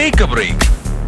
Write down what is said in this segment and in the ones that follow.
take a break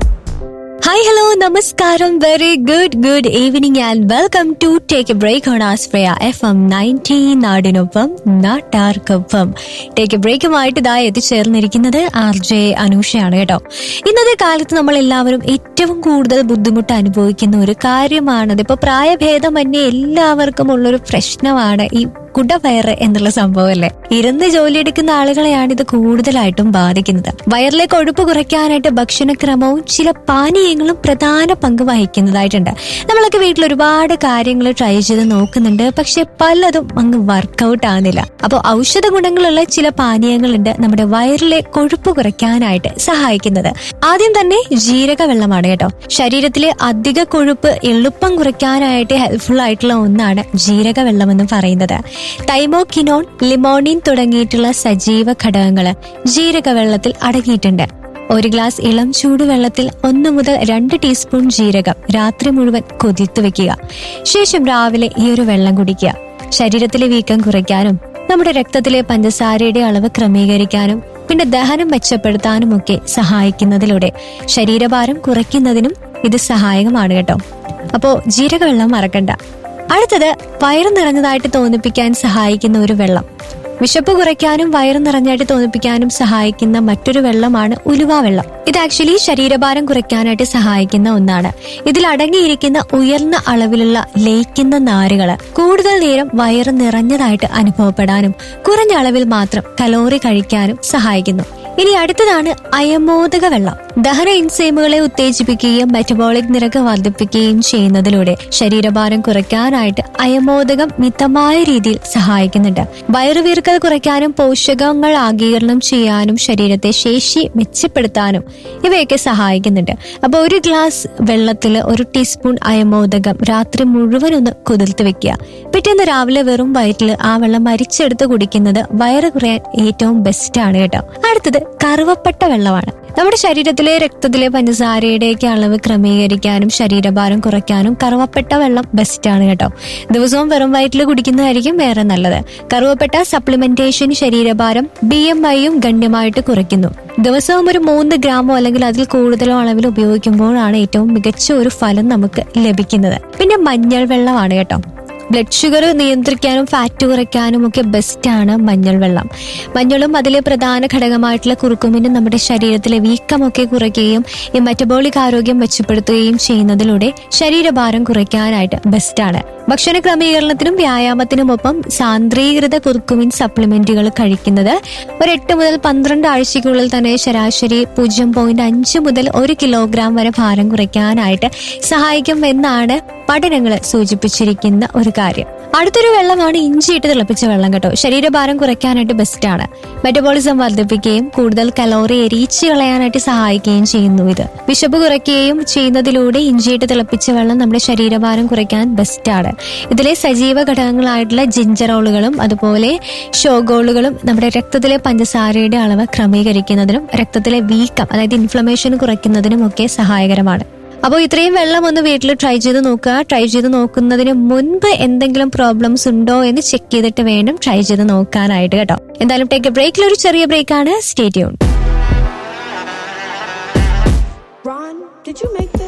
hi hello നമസ്കാരം very good good evening and welcome to take a break on ആസ്പ്രയ F M nineteen നാടിനൊപ്പം നാട്ടാർക്കൊപ്പം take A ബ്രേക്കുമായിട്ട് ഇതായി എത്തിച്ചേർന്നിരിക്കുന്നത് R J അനൂഷയാണ് കേട്ടോ ഇന്നത്തെ കാലത്ത് നമ്മൾ എല്ലാവരും ഏറ്റവും കൂടുതൽ ബുദ്ധിമുട്ട് അനുഭവിക്കുന്ന ഒരു കാര്യമാണത് ഇപ്പൊ പ്രായഭേദമന്യേ എല്ലാവർക്കും ഉള്ളൊരു പ്രശ്നമാണ് ഈ കുടവയറ് എന്നുള്ള സംഭവമല്ലേ ഇരുന്ന് ജോലിയെടുക്കുന്ന ആളുകളെയാണ് ഇത് കൂടുതലായിട്ടും ബാധിക്കുന്നത് വയറിലെ കൊഴുപ്പ് കുറയ്ക്കാനായിട്ട് ഭക്ഷണക്രമവും ചില പാനീയങ്ങളും പ്രധാന പങ്ക് വഹിക്കുന്നതായിട്ടുണ്ട് നമ്മളൊക്കെ വീട്ടിൽ ഒരുപാട് കാര്യങ്ങൾ ട്രൈ ചെയ്ത് നോക്കുന്നുണ്ട് പക്ഷെ പലതും അങ്ങ് വർക്കൗട്ട് ആകുന്നില്ല അപ്പോൾ ഔഷധ ഗുണങ്ങളുള്ള ചില പാനീയങ്ങളുണ്ട് നമ്മുടെ വയറിലെ കൊഴുപ്പ് കുറയ്ക്കാനായിട്ട് സഹായിക്കുന്നത് ആദ്യം തന്നെ ജീരക വെള്ളമാണ് കേട്ടോ ശരീരത്തിലെ അധിക കൊഴുപ്പ് എളുപ്പം കുറയ്ക്കാനായിട്ട് ഹെൽപ്ഫുൾ ആയിട്ടുള്ള ഒന്നാണ് ജീരക വെള്ളം എന്ന് പറയുന്നത് തൈമോക്കിനോൺ ലിമോണിൻ തുടങ്ങിയിട്ടുള്ള സജീവ ഘടകങ്ങൾ ജീരക വെള്ളത്തിൽ അടങ്ങിയിട്ടുണ്ട് ഒരു ഗ്ലാസ് ഇളം ചൂടുവെള്ളത്തിൽ ഒന്ന് മുതൽ രണ്ട് ടീസ്പൂൺ ജീരകം രാത്രി മുഴുവൻ കൊതിത്തു വെക്കുക ശേഷം രാവിലെ ഈ ഒരു വെള്ളം കുടിക്കുക ശരീരത്തിലെ വീക്കം കുറയ്ക്കാനും നമ്മുടെ രക്തത്തിലെ പഞ്ചസാരയുടെ അളവ് ക്രമീകരിക്കാനും പിന്നെ ദഹനം മെച്ചപ്പെടുത്താനും ഒക്കെ സഹായിക്കുന്നതിലൂടെ ശരീരഭാരം കുറയ്ക്കുന്നതിനും ഇത് സഹായകമാണ് കേട്ടോ അപ്പോ ജീരകവെള്ളം മറക്കണ്ട അടുത്തത് വയറ് നിറഞ്ഞതായിട്ട് തോന്നിപ്പിക്കാൻ സഹായിക്കുന്ന ഒരു വെള്ളം വിശപ്പ് കുറയ്ക്കാനും വയറ് നിറഞ്ഞായിട്ട് തോന്നിപ്പിക്കാനും സഹായിക്കുന്ന മറ്റൊരു വെള്ളമാണ് ഉലുവ വെള്ളം ഇത് ആക്ച്വലി ശരീരഭാരം കുറയ്ക്കാനായിട്ട് സഹായിക്കുന്ന ഒന്നാണ് ഇതിൽ അടങ്ങിയിരിക്കുന്ന ഉയർന്ന അളവിലുള്ള ലയിക്കുന്ന നാരുകള് കൂടുതൽ നേരം വയറ് നിറഞ്ഞതായിട്ട് അനുഭവപ്പെടാനും കുറഞ്ഞ അളവിൽ മാത്രം കലോറി കഴിക്കാനും സഹായിക്കുന്നു ഇനി അടുത്തതാണ് അയമോദക വെള്ളം ദഹന എൻസൈമുകളെ ഉത്തേജിപ്പിക്കുകയും മെറ്റബോളിക് നിരക്ക് വർദ്ധിപ്പിക്കുകയും ചെയ്യുന്നതിലൂടെ ശരീരഭാരം കുറയ്ക്കാനായിട്ട് അയമോദകം മിതമായ രീതിയിൽ സഹായിക്കുന്നുണ്ട് വയറുവീർക്കൽ കുറയ്ക്കാനും പോഷകങ്ങൾ ആഗീകരണം ചെയ്യാനും ശരീരത്തെ ശേഷി മെച്ചപ്പെടുത്താനും ഇവയൊക്കെ സഹായിക്കുന്നുണ്ട് അപ്പൊ ഒരു ഗ്ലാസ് വെള്ളത്തിൽ ഒരു ടീസ്പൂൺ അയമോദകം രാത്രി മുഴുവൻ ഒന്ന് കുതിർത്ത് വെക്കുക പിറ്റേന്ന് രാവിലെ വെറും വയറ്റിൽ ആ വെള്ളം മരിച്ചെടുത്ത് കുടിക്കുന്നത് വയറ് കുറയാൻ ഏറ്റവും ബെസ്റ്റ് ആണ് കേട്ടോ അടുത്തത് കറുവപ്പട്ട വെള്ളമാണ് നമ്മുടെ ശരീരത്തിലെ രക്തത്തിലെ പഞ്ചസാരയുടെയൊക്കെ അളവ് ക്രമീകരിക്കാനും ശരീരഭാരം കുറയ്ക്കാനും കറുവപ്പെട്ട വെള്ളം ബെസ്റ്റ് ആണ് കേട്ടോ ദിവസവും വെറും വയറ്റിൽ കുടിക്കുന്നതായിരിക്കും വേറെ നല്ലത് കറുവപ്പെട്ട സപ്ലിമെന്റേഷൻ ശരീരഭാരം ബി എം ഐയും ഗണ്യമായിട്ട് കുറയ്ക്കുന്നു ദിവസവും ഒരു മൂന്ന് ഗ്രാമോ അല്ലെങ്കിൽ അതിൽ കൂടുതലോ അളവിൽ ഉപയോഗിക്കുമ്പോഴാണ് ഏറ്റവും മികച്ച ഒരു ഫലം നമുക്ക് ലഭിക്കുന്നത് പിന്നെ മഞ്ഞൾ വെള്ളമാണ് കേട്ടോ ബ്ലഡ് ഷുഗർ നിയന്ത്രിക്കാനും ഫാറ്റ് കുറയ്ക്കാനും ഒക്കെ ബെസ്റ്റ് ആണ് മഞ്ഞൾ വെള്ളം മഞ്ഞളും അതിലെ പ്രധാന ഘടകമായിട്ടുള്ള കുറുക്കുമിനും നമ്മുടെ ശരീരത്തിലെ വീക്കമൊക്കെ കുറയ്ക്കുകയും ഈ മെറ്റബോളിക് ആരോഗ്യം മെച്ചപ്പെടുത്തുകയും ചെയ്യുന്നതിലൂടെ ശരീരഭാരം കുറയ്ക്കാനായിട്ട് ബെസ്റ്റ് ആണ് ഭക്ഷണ ക്രമീകരണത്തിനും വ്യായാമത്തിനുമൊപ്പം സാന്ദ്രീകൃത കുറുക്കുമിൻ സപ്ലിമെന്റുകൾ കഴിക്കുന്നത് ഒരു എട്ട് മുതൽ പന്ത്രണ്ട് ആഴ്ചയ്ക്കുള്ളിൽ തന്നെ ശരാശരി പൂജ്യം പോയിന്റ് അഞ്ച് മുതൽ ഒരു കിലോഗ്രാം വരെ ഭാരം കുറയ്ക്കാനായിട്ട് സഹായിക്കും എന്നാണ് പഠനങ്ങൾ സൂചിപ്പിച്ചിരിക്കുന്ന ഒരു കാര്യം അടുത്തൊരു വെള്ളമാണ് ഇഞ്ചിയിട്ട് തിളപ്പിച്ച വെള്ളം കേട്ടോ ശരീരഭാരം കുറയ്ക്കാനായിട്ട് ബെസ്റ്റ് ആണ് മെറ്റബോളിസം വർദ്ധിപ്പിക്കുകയും കൂടുതൽ കലോറി എരിച്ചു കളയാനായിട്ട് സഹായിക്കുകയും ചെയ്യുന്നു ഇത് വിശപ്പ് കുറയ്ക്കുകയും ചെയ്യുന്നതിലൂടെ ഇഞ്ചിയിട്ട് തിളപ്പിച്ച വെള്ളം നമ്മുടെ ശരീരഭാരം കുറയ്ക്കാൻ ബെസ്റ്റ് ആണ് ഇതിലെ സജീവ ഘടകങ്ങളായിട്ടുള്ള ജിഞ്ചറോളുകളും അതുപോലെ ഷോഗോളുകളും നമ്മുടെ രക്തത്തിലെ പഞ്ചസാരയുടെ അളവ് ക്രമീകരിക്കുന്നതിനും രക്തത്തിലെ വീക്കം അതായത് ഇൻഫ്ലമേഷൻ കുറയ്ക്കുന്നതിനും ഒക്കെ സഹായകരമാണ് അപ്പോൾ ഇത്രയും വെള്ളം ഒന്ന് വീട്ടിൽ ട്രൈ ചെയ്ത് നോക്കുക ട്രൈ ചെയ്ത് നോക്കുന്നതിന് മുൻപ് എന്തെങ്കിലും പ്രോബ്ലംസ് ഉണ്ടോ എന്ന് ചെക്ക് ചെയ്തിട്ട് വേണം ട്രൈ ചെയ്ത് നോക്കാനായിട്ട് കേട്ടോ എന്തായാലും ടേക്ക് എ ബ്രേക്കിൽ ഒരു ചെറിയ ബ്രേക്കാണ് സ്റ്റേറ്റ്യൂൺ Ron, did you make